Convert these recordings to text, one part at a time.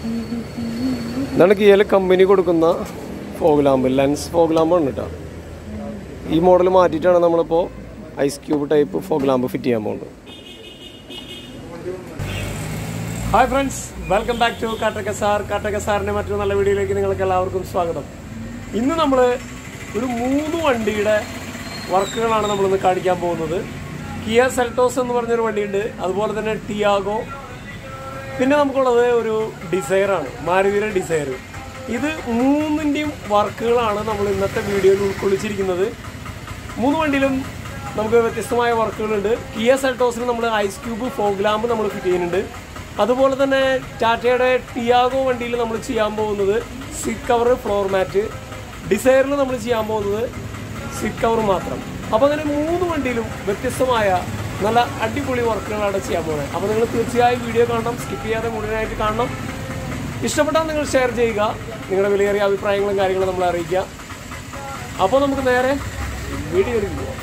ഇതാണ് കിയയിൽ കമ്പനി കൊടുക്കുന്ന ഫോഗ് ലാമ്പ് ലെൻസ് ഫോഗ് ലാമ്പാണ് കേട്ടോ ഈ മോഡൽ മാറ്റിയിട്ടാണ് നമ്മളിപ്പോൾ ice cube type fog lamp fit ചെയ്യാൻ പോകുന്നത് hi friends welcome back to Kattaka sir Kattaka സാറിൻ്റെ മറ്റൊരു നല്ല വീഡിയോയിലേക്ക് നിങ്ങൾക്ക് എല്ലാവർക്കും സ്വാഗതം ഇന്ന് നമ്മൾ ഒരു മൂന്ന് വണ്ടിയുടെ വർക്കുകളാണ് നമ്മളിന്ന് കാണിക്കാൻ പോകുന്നത് കിയ സെൽട്ടോസ് എന്ന് പറഞ്ഞൊരു വണ്ടിയുണ്ട് അതുപോലെ തന്നെ ടിയാഗോ പിന്നെ നമുക്കുള്ളത് ഒരു ഡിസയറാണ് മാരുതിയുടെ ഡിസയർ ഇത് മൂന്നിൻ്റെയും വർക്കുകളാണ് നമ്മൾ ഇന്നത്തെ വീഡിയോയിൽ ഉൾക്കൊള്ളിച്ചിരിക്കുന്നത് മൂന്ന് വണ്ടിയിലും നമുക്ക് വ്യത്യസ്തമായ വർക്കുകളുണ്ട് കിയ സെൽട്ടോസിന് നമ്മൾ ഐസ് ക്യൂബ് ഫോഗ് ലാമ്പ് നമ്മൾ ഫിറ്റ് ചെയ്യുന്നുണ്ട് അതുപോലെ തന്നെ ടാറ്റയുടെ ടിയാഗോ വണ്ടിയിൽ നമ്മൾ ചെയ്യാൻ പോകുന്നത് സീറ്റ് കവർ ഫ്ലോർ മാറ്റ് ഡിസയറിൽ നമ്മൾ ചെയ്യാൻ പോകുന്നത് സീറ്റ് കവർ മാത്രം അപ്പോൾ അങ്ങനെ മൂന്ന് വണ്ടിയിലും വ്യത്യസ്തമായ നല്ല അടിപൊളി വർക്കുകളാണ് ചെയ്യാൻ പോകുന്നത് അപ്പോൾ നിങ്ങൾ തീർച്ചയായും വീഡിയോ കാണണം സ്കിപ്പ് ചെയ്യാതെ മുഴുവനായിട്ട് കാണണം ഇഷ്ടപ്പെട്ടാൽ നിങ്ങൾ ഷെയർ ചെയ്യുക നിങ്ങളുടെ വിലയേറിയ അഭിപ്രായങ്ങളും കാര്യങ്ങളും നമ്മളെ അറിയിക്കുക അപ്പോൾ നമുക്ക് നേരെ വീഡിയോയിലേക്ക് പോകാം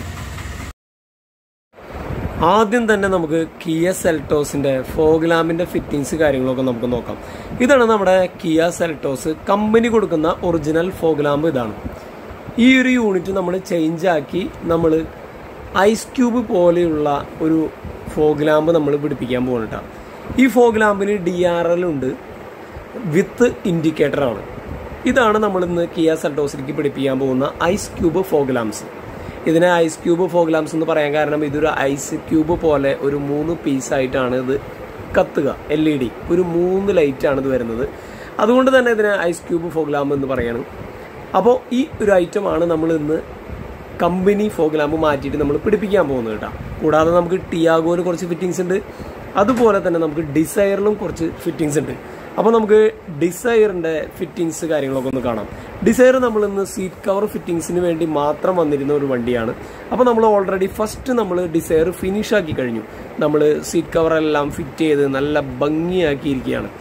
ആദ്യം തന്നെ നമുക്ക് കിയ സെൽട്ടോസിന്റെ ഫോഗ് ലാമ്പിന്റെ ഫിറ്റിങ്സ് കാര്യങ്ങളൊക്കെ നമുക്ക് നോക്കാം ഇതാണ് നമ്മുടെ കിയ സെൽട്ടോസ് കമ്പനി കൊടുക്കുന്ന ഒറിജിനൽ ഫോഗ് ലാമ്പ് ഇതാണ് ഈ ഒരു യൂണിറ്റ് നമ്മൾ ചേഞ്ച് ആക്കി നമ്മൾ ഐസ് ക്യൂബ് പോലെയുള്ള ഒരു ഫോഗ് ലാമ്പ് നമ്മൾ പിടിപ്പിക്കാൻ പോകുന്നുണ്ടാണ് ഈ ഫോഗ് ലാമ്പിന് ഡി ആർ എൽ ഉണ്ട് വിത്ത് ഇൻഡിക്കേറ്റർ ആണ് ഇതാണ് നമ്മൾ ഇന്ന് കിയ സെൽട്ടോസിലേക്ക് പിടിപ്പിക്കാൻ പോകുന്ന ഐസ് ക്യൂബ് ഫോഗ് ലാംസ് ഇതിനെ ഐസ് ക്യൂബ് ഫോഗ് ലാംസ് എന്ന് പറയാൻ കാരണം ഇതൊരു ഐസ് ക്യൂബ് പോലെ ഒരു മൂന്ന് പീസായിട്ടാണ് ഇത് കത്തുക എൽ ഇ ഡി ഒരു മൂന്ന് ലൈറ്റാണ് ഇത് വരുന്നത് അതുകൊണ്ട് തന്നെ ഇതിനെ ഐസ് ക്യൂബ് ഫോഗ് ലാമ്പ് എന്ന് പറയണം അപ്പോൾ ഈ ഒരു ഐറ്റമാണ് നമ്മൾ ഇന്ന് കമ്പനി ഫോഗ് ലാമ്പ് മാറ്റിയിട്ട് നമ്മൾ പിടിപ്പിക്കാൻ പോകുന്നത് കേട്ടോ കൂടാതെ നമുക്ക് ടിയാഗോയിൽ കുറച്ച് ഫിറ്റിങ്സ് ഉണ്ട് അതുപോലെ തന്നെ നമുക്ക് ഡിസയറിലും കുറച്ച് ഫിറ്റിങ്സ് ഉണ്ട് അപ്പോൾ നമുക്ക് ഡിസയറിൻ്റെ ഫിറ്റിങ്സ് കാര്യങ്ങളൊക്കെ ഒന്ന് കാണാം ഡിസയർ നമ്മൾ ഇന്ന് സീറ്റ് കവർ ഫിറ്റിങ്സിന് വേണ്ടി മാത്രം വന്നിരുന്ന ഒരു വണ്ടിയാണ് അപ്പോൾ നമ്മൾ ഓൾറെഡി ഫസ്റ്റ് നമ്മൾ ഡിസയർ ഫിനിഷ് ആക്കി കഴിഞ്ഞു നമ്മൾ സീറ്റ് കവറെല്ലാം ഫിറ്റ് ചെയ്ത് നല്ല ഭംഗിയാക്കിയിരിക്കുകയാണ്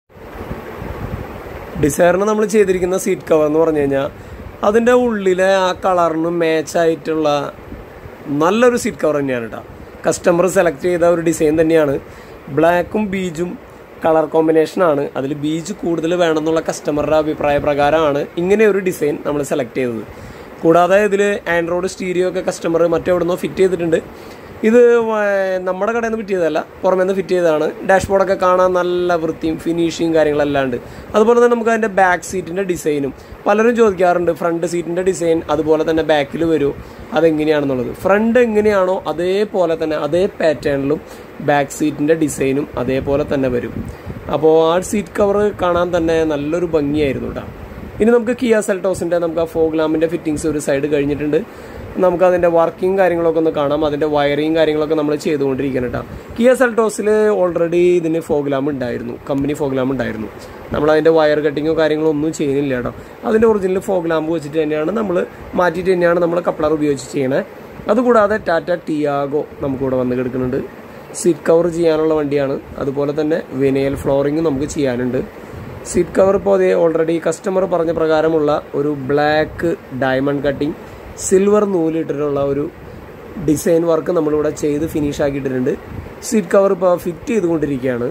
ഡിസയറിന് നമ്മൾ ചെയ്തിരിക്കുന്ന സീറ്റ് കവർ എന്ന് പറഞ്ഞു കഴിഞ്ഞാൽ അതിൻ്റെ ഉള്ളിലെ ആ കളറിന് മാച്ച് ആയിട്ടുള്ള നല്ലൊരു സീറ്റ് കവർ തന്നെയാണ് കേട്ടോ കസ്റ്റമർ സെലക്ട് ചെയ്ത ഒരു ഡിസൈൻ തന്നെയാണ് ബ്ലാക്കും ബീജും കളർ കോമ്പിനേഷനാണ് അതിൽ ബീജ് കൂടുതൽ വേണമെന്നുള്ള കസ്റ്റമറുടെ അഭിപ്രായ പ്രകാരമാണ് ഇങ്ങനെ ഒരു ഡിസൈൻ നമ്മൾ സെലക്ട് ചെയ്തത് കൂടാതെ ഇതിൽ ആൻഡ്രോയിഡ് സ്റ്റീരിയോ ഒക്കെ കസ്റ്റമർ മറ്റെവിടുന്നോ ഫിറ്റ് ചെയ്തിട്ടുണ്ട് ഇത് വ- നമ്മുടെ കടയിൽ നിന്ന് ഫിറ്റ് ചെയ്തതല്ല പുറമേ നിന്ന് ഫിറ്റ് ചെയ്തതാണ് ഡാഷ്ബോർഡൊക്കെ കാണാൻ നല്ല വൃത്തിയും ഫിനിഷിങ് കാര്യങ്ങളെല്ലാം ഉണ്ട് അതുപോലെ തന്നെ നമുക്ക് അതിൻ്റെ ബാക്ക് സീറ്റിൻ്റെ ഡിസൈനും പലരും ചോദിക്കാറുണ്ട് ഫ്രണ്ട് സീറ്റിൻ്റെ ഡിസൈൻ അതുപോലെ തന്നെ ബാക്കിൽ വരുമോ അതെങ്ങനെയാണെന്നുള്ളത് ഫ്രണ്ട് എങ്ങനെയാണോ അതേപോലെ തന്നെ അതേ പാറ്റേണിലും ബാക്ക് സീറ്റിൻ്റെ ഡിസൈനും അതേപോലെ തന്നെ വരും അപ്പോൾ ആ സീറ്റ് കവർ കാണാൻ തന്നെ നല്ലൊരു ഭംഗിയായിരുന്നു കേട്ടോ ഇനി നമുക്ക് കിയ സെൽട്ടോസിൻ്റെ നമുക്ക് ആ ഫോഗ് ലാമ്പിൻ്റെ ഫിറ്റിങ്സ് ഒരു സൈഡ് കഴിഞ്ഞിട്ടുണ്ട് നമുക്ക് അതിൻ്റെ വർക്കിംഗ് കാര്യങ്ങളൊക്കെ ഒന്ന് കാണാം അതിൻ്റെ വയറിങ് കാര്യങ്ങളൊക്കെ നമ്മൾ ചെയ്തുകൊണ്ടിരിക്കണം കേട്ടോ കിയ സെൽട്ടോസിൽ ഓൾറെഡി ഇതിന് ഫോഗ് ലാമ്പ് ഉണ്ടായിരുന്നു കമ്പനി ഫോഗ് ലാമ്പ് ഉണ്ടായിരുന്നു നമ്മൾ അതിൻ്റെ വയർ കട്ടിങ്ങോ കാര്യങ്ങളോ ഒന്നും ചെയ്യുന്നില്ല കേട്ടോ അതിൻ്റെ ഒറിജിനൽ ഫോഗ് ലാമ്പ് വെച്ചിട്ട് തന്നെയാണ് നമ്മൾ മാറ്റിയിട്ട് തന്നെയാണ് നമ്മൾ കപ്ലർ ഉപയോഗിച്ച് ചെയ്യണേ അതുകൂടാതെ ടാറ്റ ടിയാഗോ നമുക്കിവിടെ വന്ന് കിടക്കുന്നുണ്ട് സീറ്റ് കവർ ചെയ്യാനുള്ള വണ്ടിയാണ് അതുപോലെ തന്നെ വിനയൽ ഫ്ലോറിങ് നമുക്ക് ചെയ്യാനുണ്ട് സീറ്റ് കവർ ഇപ്പോൾ അതേ ഓൾറെഡി കസ്റ്റമർ പറഞ്ഞ പ്രകാരമുള്ള ഒരു ബ്ലാക്ക് ഡയമണ്ട് കട്ടിങ് സിൽവർ നൂലിട്ടിട്ടുള്ള ഒരു ഡിസൈൻ വർക്ക് നമ്മളിവിടെ ചെയ്ത് ഫിനിഷ് ആക്കിയിട്ടുണ്ട് സീറ്റ് കവർ ഇപ്പോൾ ഫിറ്റ് ചെയ്തുകൊണ്ടിരിക്കുകയാണ്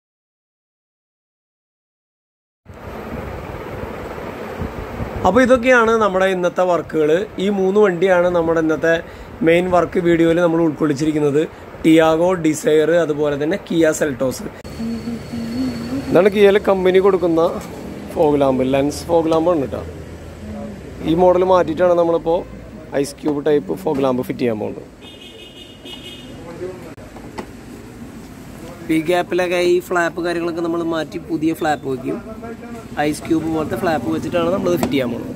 അപ്പോൾ ഇതൊക്കെയാണ് നമ്മുടെ ഇന്നത്തെ വർക്കുകൾ ഈ മൂന്ന് വണ്ടിയാണ് നമ്മുടെ ഇന്നത്തെ മെയിൻ വർക്ക് വീഡിയോയിൽ നമ്മൾ ഉൾക്കൊള്ളിച്ചിരിക്കുന്നത് ടിയാഗോ ഡിസയർ അതുപോലെ തന്നെ കിയ സെൽട്ടോസ് ഇതാണ് കിയയിൽ കമ്പനി കൊടുക്കുന്ന ഫോഗ് ലാമ്പ് ലെൻസ് ഫോഗ് ലാമ്പാണ് കേട്ടോ ഈ മോഡൽ മാറ്റിയിട്ടാണ് നമ്മളിപ്പോൾ ice cube type fog lamp fit ചെയ്യാൻ പോകുന്നത് ഈ ഗ്യാപ്പിലൊക്കെ ഈ ഫ്ലാപ്പ് കാര്യങ്ങളൊക്കെ നമ്മൾ മാറ്റി പുതിയ ഫ്ലാപ്പ് വയ്ക്കും ഐസ് ക്യൂബ് പോലത്തെ ഫ്ലാപ്പ് വെച്ചിട്ടാണ് നമ്മളത് ഫിറ്റ് ചെയ്യാൻ പോകുന്നത്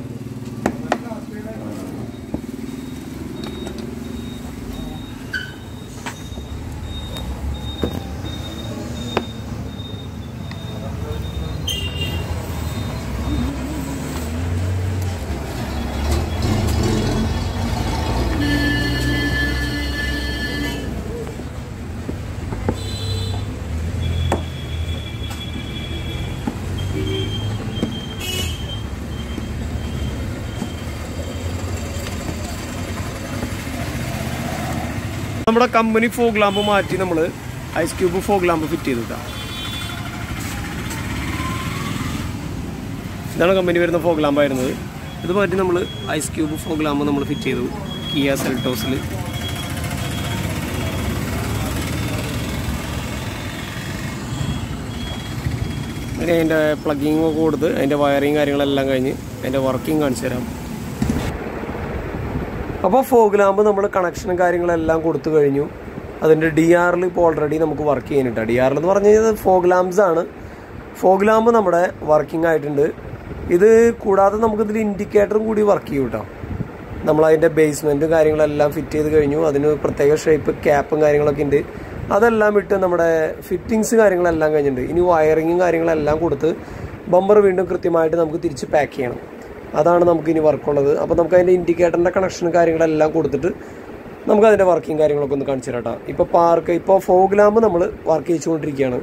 നമ്മുടെ കമ്പനി ഫോഗ് ലാമ്പ് മാറ്റി നമ്മൾ ice cube fog lamp fit ചെയ്തിട്ടാ ഇതാണ് കമ്പനി വരുന്ന ഫോഗ് ലാമ്പ് ആയിരുന്നത് ഇത് മാറ്റി നമ്മൾ ഐസ് ക്യൂബ് ഫോഗ് ലാമ്പ് നമ്മൾ ഫിറ്റ് ചെയ്തു കിയ സെൽട്ടോസിൽ അങ്ങനെ അതിൻ്റെ പ്ലഗിങ് ഒക്കെ കൊടുത്ത് അതിൻ്റെ വയറിങ് കാര്യങ്ങളെല്ലാം കഴിഞ്ഞ് അതിൻ്റെ വർക്കിംഗ് കാണിച്ചു തരാം അപ്പോൾ ഫോഗ് ലാമ്പ് നമ്മൾ കണക്ഷനും കാര്യങ്ങളെല്ലാം കൊടുത്തു കഴിഞ്ഞു അതിൻ്റെ ഡി ആറിൽ ഇപ്പോൾ ഓൾറെഡി നമുക്ക് വർക്ക് ചെയ്യാനിട്ടാണ് ഡി ആറിൽ എന്ന് പറഞ്ഞു കഴിഞ്ഞാൽ ഫോഗ് ലാംപ്സ് ആണ് ഫോഗ് ലാമ്പ് നമ്മുടെ വർക്കിംഗ് ആയിട്ടുണ്ട് ഇത് കൂടാതെ നമുക്കിതിൽ ഇൻഡിക്കേറ്ററും കൂടി വർക്ക് ചെയ്യും കേട്ടോ നമ്മളതിൻ്റെ ബേസ്മെൻറ്റും കാര്യങ്ങളെല്ലാം ഫിറ്റ് ചെയ്ത് കഴിഞ്ഞു അതിന് പ്രത്യേക ഷേപ്പ് ക്യാപ്പും കാര്യങ്ങളൊക്കെ ഉണ്ട് അതെല്ലാം ഇട്ട് നമ്മുടെ ഫിറ്റിങ്സ് കാര്യങ്ങളെല്ലാം കഴിഞ്ഞിട്ടുണ്ട് ഇനി വയറിങ്ങും കാര്യങ്ങളെല്ലാം കൊടുത്ത് ബമ്പർ വീണ്ടും കൃത്യമായിട്ട് നമുക്ക് തിരിച്ച് പാക്ക് ചെയ്യണം അതാണ് നമുക്ക് ഇനി വർക്കുള്ളത് അപ്പോൾ നമുക്ക് അതിൻ്റെ ഇൻഡിക്കേറ്ററിൻ്റെ കണക്ഷനും കാര്യങ്ങളെല്ലാം കൊടുത്തിട്ട് നമുക്ക് അതിൻ്റെ വർക്കിംഗ് കാര്യങ്ങളൊക്കെ ഒന്ന് കാണിച്ചു തരാം ഇപ്പോൾ പാർക്ക് ഇപ്പോൾ ഫോഗ് ലാമ്പ് നമ്മൾ വർക്ക് ചെയ്തുകൊണ്ടിരിക്കുകയാണ്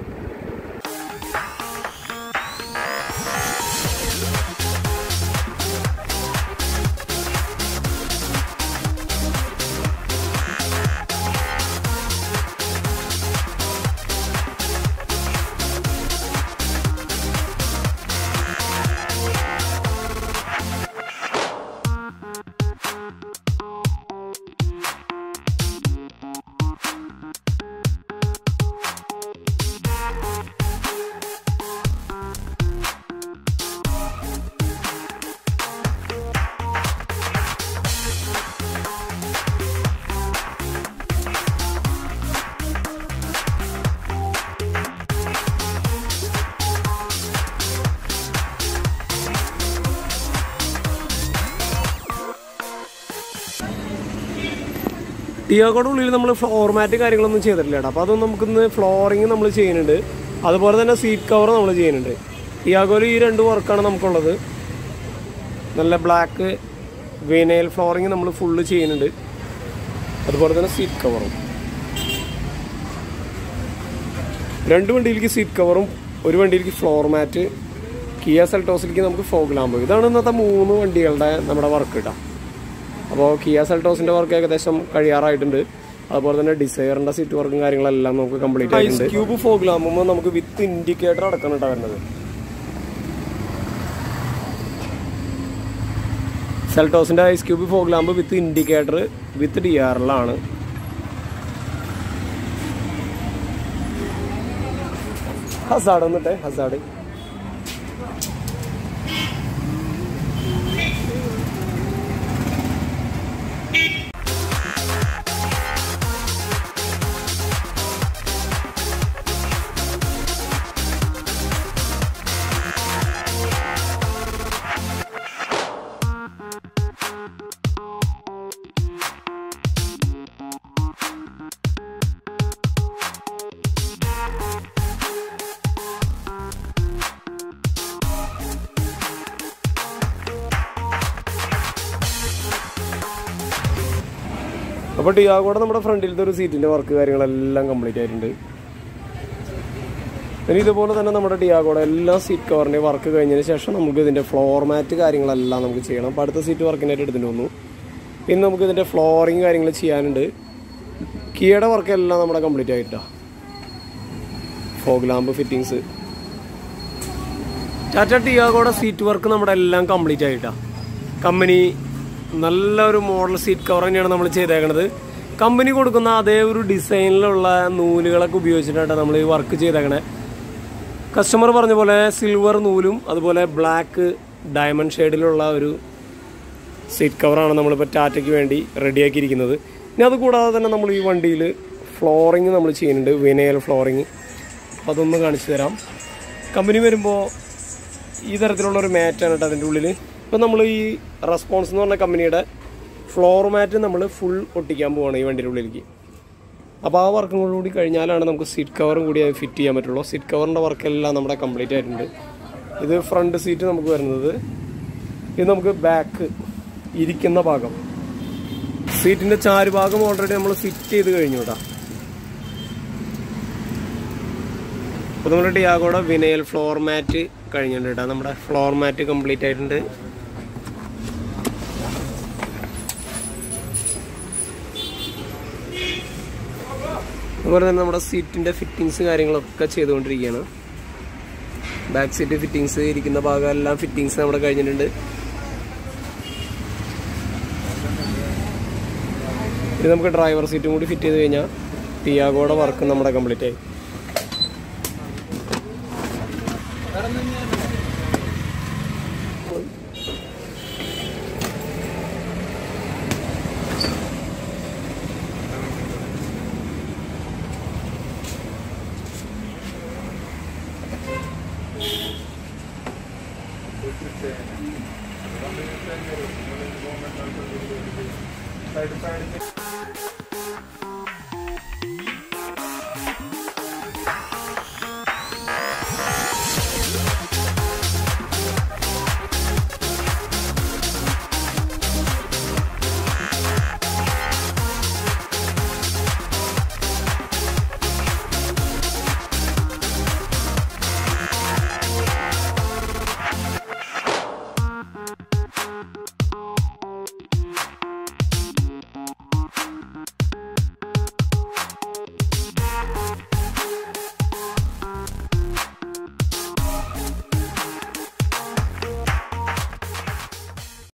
ടിയാക്കോടെ ഉള്ളിൽ നമ്മൾ ഫ്ലോർ മാറ്റ് കാര്യങ്ങളൊന്നും ചെയ്തിട്ടില്ല കേട്ടോ അപ്പോൾ അതൊന്നും നമുക്കിന്ന് ഫ്ലോറിങ് നമ്മൾ ചെയ്യുന്നുണ്ട് അതുപോലെ തന്നെ സീറ്റ് കവർ നമ്മൾ ചെയ്യുന്നുണ്ട് ടിയാഗോയിൽ ഈ രണ്ട് വർക്കാണ് നമുക്കുള്ളത് നല്ല ബ്ലാക്ക് വിനയൽ ഫ്ലോറിങ് നമ്മൾ ഫുള്ള് ചെയ്യുന്നുണ്ട് അതുപോലെ തന്നെ സീറ്റ് കവറും രണ്ട് വണ്ടിയിലേക്ക് സീറ്റ് കവറും ഒരു വണ്ടിയിലേക്ക് ഫ്ലോർ മാറ്റ് കിയ സെൽട്ടോസിലേക്ക് നമുക്ക് ഫോഗ് ലാമ്പ് ഇതാണ് ഇന്നത്തെ മൂന്ന് വണ്ടികളുടെ നമ്മുടെ വർക്ക് കേട്ടോ അപ്പോൾ കിയ സെൽട്ടോസിന്റെ വർക്ക് ഏകദേശം കഴിയാറായിട്ടുണ്ട് അതുപോലെ തന്നെ ഡിസൈറിന്റെ സീറ്റ് വർക്കും കാര്യങ്ങളെല്ലാം നമുക്ക് കംപ്ലീറ്റ് ആയിട്ടുണ്ട് ക്യൂബ് ഫോഗ് ലാമ്പുമ്പോൾ നമുക്ക് വിത്ത് ഇൻഡിക്കേറ്റർ അടക്കം കേട്ടോ വരുന്നത് സെൽട്ടോസിന്റെ ice cube fog lamp with indicator with D R എല്ലാണ് ഹസാഡ് വന്നിട്ടെ ഹസാഡ് അപ്പോൾ ടിയാഗോടെ നമ്മുടെ ഫ്രണ്ടിലത്തെ ഒരു സീറ്റിന്റെ വർക്ക് കാര്യങ്ങളെല്ലാം കംപ്ലീറ്റ് ആയിട്ടുണ്ട് ഇനി ഇതുപോലെ തന്നെ നമ്മുടെ ടിയാഗോടെ എല്ലാ സീറ്റ് കവറിന്റെ വർക്ക് കഴിഞ്ഞതിന് ശേഷം നമുക്ക് ഇതിന്റെ ഫ്ലോർ മാറ്റ് കാര്യങ്ങളെല്ലാം നമുക്ക് ചെയ്യണം അപ്പോൾ അടുത്ത സീറ്റ് വർക്കിനായിട്ട് എടുത്തിട്ട് വന്നു ഇനി നമുക്ക് ഇതിന്റെ ഫ്ലോറിങ് കാര്യങ്ങൾ ചെയ്യാനുണ്ട് കിയയുടെ വർക്ക് എല്ലാം നമ്മുടെ കംപ്ലീറ്റ് ആയിട്ടാ ഫോഗ് ലാമ്പ് ഫിറ്റിങ്സ് ടാറ്റ ടിയാഗോടെ സീറ്റ് വർക്ക് നമ്മുടെ എല്ലാം കംപ്ലീറ്റ് ആയിട്ടാ കമ്പനി നല്ലൊരു മോഡൽ സീറ്റ് കവർ തന്നെയാണ് നമ്മൾ ചെയ്തേക്കണത് കമ്പനി കൊടുക്കുന്ന അതേ ഒരു ഡിസൈനിലുള്ള നൂലുകളൊക്കെ ഉപയോഗിച്ചിട്ടാണ് നമ്മൾ ഈ വർക്ക് ചെയ്തേക്കണേ കസ്റ്റമർ പറഞ്ഞ പോലെ സിൽവർ നൂലും അതുപോലെ ബ്ലാക്ക് ഡയമണ്ട് ഷെയ്ഡിലുള്ള ഒരു സീറ്റ് കവറാണ് നമ്മളിപ്പോൾ ടാറ്റയ്ക്ക് വേണ്ടി റെഡിയാക്കിയിരിക്കുന്നത് ഇനി അത് കൂടാതെ തന്നെ നമ്മൾ ഈ വണ്ടിയിൽ ഫ്ലോറിങ് നമ്മൾ ചെയ്യുന്നുണ്ട് വിനയൽ ഫ്ലോറിങ് അപ്പോൾ അതൊന്ന് കാണിച്ചു തരാം കമ്പനി വരുമ്പോൾ ഈ തരത്തിലുള്ള ഒരു മാറ്റാണ് കേട്ടോ അതിൻ്റെ ഉള്ളിൽ ഇപ്പം നമ്മൾ ഈ റെസ്പോൺസ് എന്ന് പറഞ്ഞ കമ്പനിയുടെ ഫ്ലോർ മാറ്റ് നമ്മൾ ഫുൾ ഒട്ടിക്കാൻ പോവാണ് ഈ വണ്ടിയുടെ ഉള്ളിലേക്ക് അപ്പോൾ ആ വർക്കും കൂടി കഴിഞ്ഞാലാണ് നമുക്ക് സീറ്റ് കവറും കൂടി ഫിറ്റ് ചെയ്യാൻ പറ്റുള്ളൂ സീറ്റ് കവറിൻ്റെ വർക്കെല്ലാം നമ്മുടെ കംപ്ലീറ്റ് ആയിട്ടുണ്ട് ഇത് ഫ്രണ്ട് സീറ്റ് നമുക്ക് വരുന്നത് ഇത് നമുക്ക് ബാക്ക് ഇരിക്കുന്ന ഭാഗം സീറ്റിൻ്റെ ചാരുഭാഗം ഓൾറെഡി നമ്മൾ ഫിറ്റ് ചെയ്ത് കഴിഞ്ഞു കേട്ടോ അപ്പോൾ നമ്മുടെ ടിയാഗോടെ വിനയൽ ഫ്ലോർ മാറ്റ് കഴിഞ്ഞിട്ടുണ്ട് കേട്ടോ നമ്മുടെ ഫ്ലോർ മാറ്റ് കംപ്ലീറ്റ് ആയിട്ടുണ്ട് അതുപോലെ തന്നെ നമ്മുടെ സീറ്റിൻ്റെ ഫിറ്റിങ്സ് കാര്യങ്ങളൊക്കെ ചെയ്തുകൊണ്ടിരിക്കുകയാണ് ബാക്ക് സീറ്റ് ഫിറ്റിങ്സ് ഇരിക്കുന്ന ഭാഗം എല്ലാം ഫിറ്റിങ്സ് നമ്മുടെ കഴിഞ്ഞിട്ടുണ്ട് ഇനി നമുക്ക് ഡ്രൈവർ സീറ്റും കൂടി ഫിറ്റ് ചെയ്ത് കഴിഞ്ഞാൽ ടിയാഗോയുടെ വർക്ക് നമ്മുടെ കംപ്ലീറ്റ് ആയി Side to side.